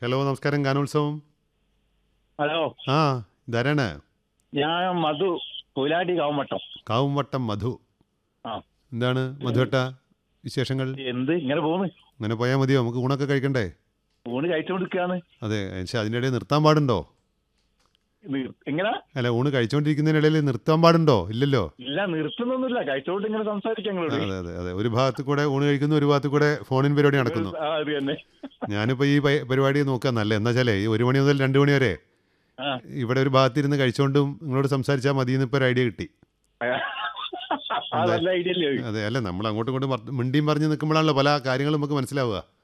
Hello നമസ്കാരം ഗാനോത്സവം hello ആ ഇതാരാണ് ഞാൻ മധു പുലാടി കാവമട്ടം കാവുംവട്ടം മധു ആ എന്താണ് മധുവേട്ട വിശേഷങ്ങൾ എന്ത് ഇങ്ങനെ പോന്ന് അങ്ങനെ പോയാൽ മതിയോ നമുക്ക് ഊണൊക്കെ കഴിക്കണ്ടേ ഊണ് കഴിച്ചുകൊണ്ടിരിക്കുകയാണ് അതെ പക്ഷെ അതിൻ്റെ ഇടയിൽ നിർത്താൻ പാടുണ്ടോ എങ്ങനെ അല്ല ഊണ് കഴിച്ചുകൊണ്ടിരിക്കുന്നതിനിടയിൽ നിർത്താൻ പാടുണ്ടോ ഇല്ലല്ലോ ഇല്ല നിർത്തുന്നൊന്നുമില്ല കഴിച്ചോണ്ട് ഇങ്ങനെ സംസാരിക്കാം നിങ്ങളോട് അതെ അതെ അതെ ഒരു ഭാഗത്ത് കൂടെ ഊണ് കഴിക്കുന്നു ഒരു ഭാഗത്ത് കൂടെ ഫോണിൻ പരിപാടി നടക്കുന്നു ആ, അത് തന്നെ ഞാനിപ്പോൾ ഈ പ- പരിപാടി നോക്കാൻ നല്ല എന്താ വെച്ചാലേ ഈ ഒരു മണി മുതൽ രണ്ട് മണി വരെ ആ. ഇവിടെ ഒരു ഭാഗത്തിരുന്ന് കഴിച്ചുകൊണ്ടും നിങ്ങളോട് സംസാരിച്ചാൽ മതി എന്നിപ്പോൾ ഒരു ഐഡിയ കിട്ടി ആ നല്ല ഐഡിയ അല്ലേ അതെ അല്ല നമ്മൾ അങ്ങോട്ടും ഇങ്ങോട്ടും വർ- മിണ്ടിയും പറഞ്ഞ് നിൽക്കുമ്പോഴാണല്ലോ പല കാര്യങ്ങളും നമുക്ക് മനസ്സിലാവുക